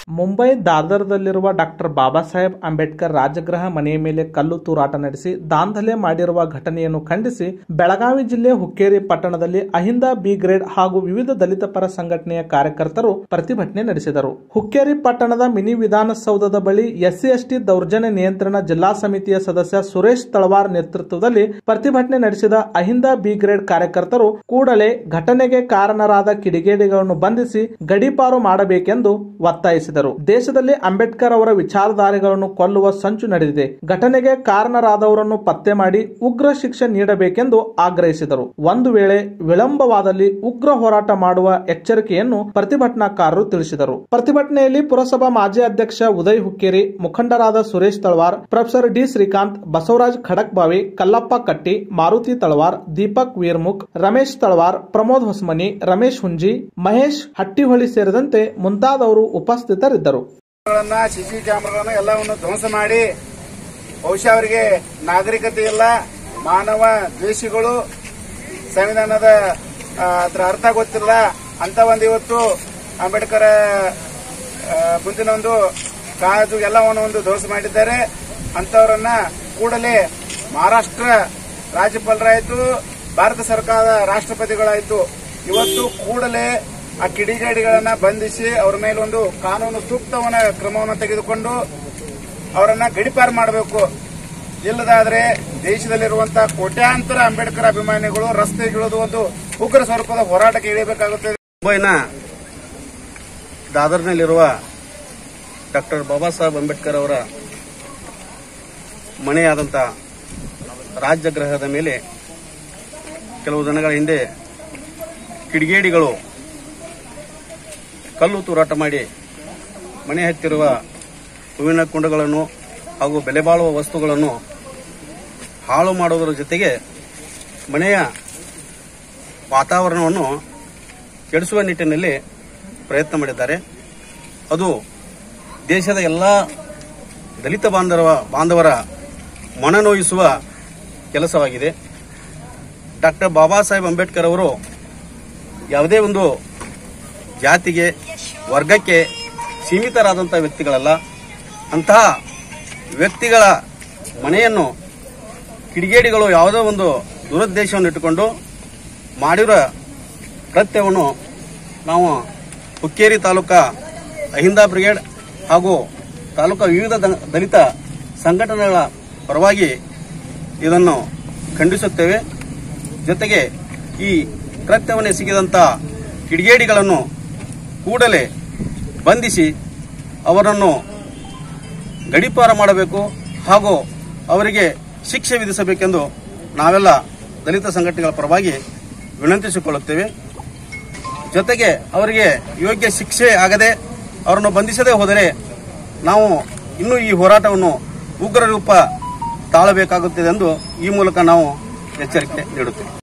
ಮುಂಬೈ ದಾದರ್ದಲ್ಲಿರುವ ಡಾಕ್ಟರ್ ಬಾಬಾ ಸಾಹೇಬ್ ಅಂಬೇಡ್ಕರ್ ರಾಜಗೃಹ ಮನೆಯ ಮೇಲೆ ಕಲ್ಲು ತೂರಾಟ ನಡೆಸಿ ದಾಂಧಲೆ ಮಾಡಿರುವ ಘಟನೆಯನ್ನು ಖಂಡಿಸಿ ಬೆಳಗಾವಿ ಜಿಲ್ಲೆ ಹುಕ್ಕೇರಿ ಪಟ್ಟಣದಲ್ಲಿ ಅಹಿಂದ ಬಿ ಗ್ರೇಡ್ ಹಾಗೂ ವಿವಿಧ ದಲಿತ ಪರ ಸಂಘಟನೆಯ ಕಾರ್ಯಕರ್ತರು ಪ್ರತಿಭಟನೆ ನಡೆಸಿದರು ಹುಕ್ಕೇರಿ ಪಟ್ಟಣದ ಮಿನಿ ವಿಧಾನಸೌಧದ ಬಳಿ ಎಸ್ಸಿ ಎಸ್ಟಿ ದೌರ್ಜನ್ಯ ನಿಯಂತ್ರಣ ಜಿಲ್ಲಾ ಸಮಿತಿಯ ಸದಸ್ಯ ಸುರೇಶ್ ತಳವಾರ್ ನೇತೃತ್ವದಲ್ಲಿ ಪ್ರತಿಭಟನೆ ನಡೆಸಿದ ಅಹಿಂದ ಬಿ ಗ್ರೇಡ್ ಕಾರ್ಯಕರ್ತರು ಕೂಡಲೇ ಘಟನೆಗೆ ಕಾರಣರಾದ ಕಿಡಿಗೇಡಿಗಳನ್ನು ಬಂಧಿಸಿ ಗಡೀಪಾರು ಮಾಡಬೇಕೆಂದು ಒತ್ತಾಯಿಸಿದರು ದೇಶದಲ್ಲಿ ಅಂಬೇಡ್ಕರ್ ಅವರ ವಿಚಾರಧಾರೆಗಳನ್ನು ಕೊಲ್ಲುವ ಸಂಚು ನಡೆದಿದೆ ಘಟನೆಗೆ ಕಾರಣರಾದವರನ್ನು ಪತ್ತೆ ಮಾಡಿ ಉಗ್ರ ಶಿಕ್ಷೆ ನೀಡಬೇಕೆಂದು ಆಗ್ರಹಿಸಿದರು ಒಂದು ವೇಳೆ ವಿಳಂಬವಾದಲ್ಲಿ ಉಗ್ರ ಹೋರಾಟ ಮಾಡುವ ಎಚ್ಚರಿಕೆಯನ್ನು ಪ್ರತಿಭಟನಾಕಾರರು ತಿಳಿಸಿದರು ಪ್ರತಿಭಟನೆಯಲ್ಲಿ ಪುರಸಭಾ ಮಾಜಿ ಅಧ್ಯಕ್ಷ ಉದಯ್ ಹುಕ್ಕೇರಿ ಮುಖಂಡರಾದ ಸುರೇಶ್ ತಳವಾರ್ ಪ್ರೊಫೆಸರ್ ಡಿ ಶ್ರೀಕಾಂತ್ ಬಸವರಾಜ್ ಖಡಕ್ಬಾವಿ ಕಲ್ಲಪ್ಪ ಕಟ್ಟಿ ಮಾರುತಿ ತಳವಾರ್ ದೀಪಕ್ ವೀರ್ಮುಖ್ ರಮೇಶ್ ತಳವಾರ್ ಪ್ರಮೋದ್ ಹೊಸಮನಿ ರಮೇಶ್ ಹುಂಜಿ ಮಹೇಶ್ ಹಟ್ಟಿಹೊಳಿ ಸೇರಿದಂತೆ ಮುಂತಾದವರು ಉಪಸ್ಥಿತರಿದ್ದರು ಗಳನ್ನ ಸಿಸಿ ಕ್ಯಾಮೆರಾಗಳನ್ನ ಎಲ್ಲವನ್ನು ಧ್ವಂಸ ಮಾಡಿ ಬಹುಶಃ ಅವರಿಗೆ ನಾಗರಿಕತೆ ಇಲ್ಲ ಮಾನವ ದ್ವೇಷಿಗಳು ಸಂವಿಧಾನದ ಆ, ಅದ್ರ ಅರ್ಥ ಗೊತ್ತಿಲ್ಲ ಅಂತ ಒಂದು ಇವತ್ತು ಅಂಬೇಡ್ಕರ್ ಆ, ಮುಂದಿನ ಒಂದು ಕಾದು ಎಲ್ಲವನ್ನು ಒಂದು ಧ್ವಂಸ ಮಾಡಿದ್ದಾರೆ ಅಂತವರನ್ನ ಕೂಡಲೇ ಮಹಾರಾಷ್ಟ್ರ ರಾಜ್ಯಪಾಲರಾಯಿತು ಭಾರತ ಸರ್ಕಾರದ ರಾಷ್ಟ್ರಪತಿಗಳಾಯಿತು ಇವತ್ತು ಕೂಡಲೇ ಆ ಕಿಡಿಗೇಡಿಗಳನ್ನ ಬಂಧಿಸಿ ಅವರ ಮೇಲೆ ಒಂದು ಕಾನೂನು ಸೂಕ್ತವನ್ನ ಕ್ರಮವನ್ನು ತೆಗೆದುಕೊಂಡು ಅವರನ್ನ ಗಡಿಪಾರು ಮಾಡಬೇಕು ಇಲ್ಲದಾದ್ರೆ ದೇಶದಲ್ಲಿರುವಂತಹ ಕೋಟ್ಯಾಂತರ ಅಂಬೇಡ್ಕರ್ ಅಭಿಮಾನಿಗಳು ರಸ್ತೆಗಿಳಿದು ಒಂದು ಉಗ್ರ ಸ್ವರೂಪದ ಹೋರಾಟಕ್ಕೆ ಇಳಿಯಬೇಕಾಗುತ್ತದೆ ಮುಂಬೈನ ದಾದರ್ನಲ್ಲಿರುವ ಡಾಕ್ಟರ್ ಬಾಬಾ ಸಾಹೇಬ್ ಅಂಬೇಡ್ಕರ್ ಅವರ ಮನೆಯಾದಂಥ ರಾಜ್ಯಗೃಹದ ಮೇಲೆ ಕೆಲವು ದಿನಗಳ ಹಿಂದೆ ಕಿಡಿಗೇಡಿಗಳು ಕಲ್ಲು ತೂರಾಟ ಮಾಡಿ ಮನೆ ಹತ್ತಿರುವ ಹೂವಿನ ಕುಂಡಗಳನ್ನು ಹಾಗೂ ಬೆಲೆ ಬಾಳುವ ವಸ್ತುಗಳನ್ನು ಹಾಳು ಮಾಡುವುದರ ಜೊತೆಗೆ ಮನೆಯ ವಾತಾವರಣವನ್ನು ಕೆಡಿಸುವ ನಿಟ್ಟಿನಲ್ಲಿ ಪ್ರಯತ್ನ ಮಾಡಿದ್ದಾರೆ ಅದು ದೇಶದ ಎಲ್ಲ ದಲಿತ ಬಾಂಧವ ಬಾಂಧವರ ಮನನೋಯಿಸುವ ಕೆಲಸವಾಗಿದೆ ಡಾಕ್ಟರ್ ಬಾಬಾ ಸಾಹೇಬ್ ಅಂಬೇಡ್ಕರ್ ಅವರು ಯಾವುದೇ ಒಂದು ಜಾತಿಗೆ ವರ್ಗಕ್ಕೆ ಸೀಮಿತರಾದಂಥ ವ್ಯಕ್ತಿಗಳಲ್ಲ ಅಂತಹ ವ್ಯಕ್ತಿಗಳ ಮನೆಯನ್ನು ಕಿಡಿಗೇಡಿಗಳು ಯಾವುದೋ ಒಂದು ದುರುದ್ದೇಶವನ್ನು ಇಟ್ಟುಕೊಂಡು ಮಾಡಿರೋ ಕೃತ್ಯವನ್ನು ನಾವು ಹುಕ್ಕೇರಿ ತಾಲೂಕಾ ಅಹಿಂದ ಬ್ರಿಗೇಡ್ ಹಾಗೂ ತಾಲೂಕಾ ವಿವಿಧ ದ- ದಲಿತ ಸಂಘಟನೆಗಳ ಪರವಾಗಿ ಇದನ್ನು ಖಂಡಿಸುತ್ತೇವೆ ಜೊತೆಗೆ ಈ ಕೃತ್ಯವನ್ನು ಎಸಗಿದಂಥ ಕಿಡಿಗೇಡಿಗಳನ್ನು ಕೂಡಲೇ ಬಂಧಿಸಿ ಅವರನ್ನು ಗಡೀಪಾರ ಮಾಡಬೇಕು ಹಾಗೂ ಅವರಿಗೆ ಶಿಕ್ಷೆ ವಿಧಿಸಬೇಕೆಂದು ನಾವೆಲ್ಲ ದಲಿತ ಸಂಘಟನೆಗಳ ಪರವಾಗಿ ವಿನಂತಿಸಿಕೊಳ್ಳುತ್ತೇವೆ ಜೊತೆಗೆ ಅವರಿಗೆ ಯೋಗ್ಯ ಶಿಕ್ಷೆ ಆಗದೆ ಅವರನ್ನು ಬಂಧಿಸದೇ ಹೋದರೆ ನಾವು ಇನ್ನೂ ಈ ಹೋರಾಟವನ್ನು ಉಗ್ರ ರೂಪ ತಾಳಬೇಕಾಗುತ್ತದೆ ಎಂದು ಈ ಮೂಲಕ ನಾವು ಎಚ್ಚರಿಕೆ ನೀಡುತ್ತೇವೆ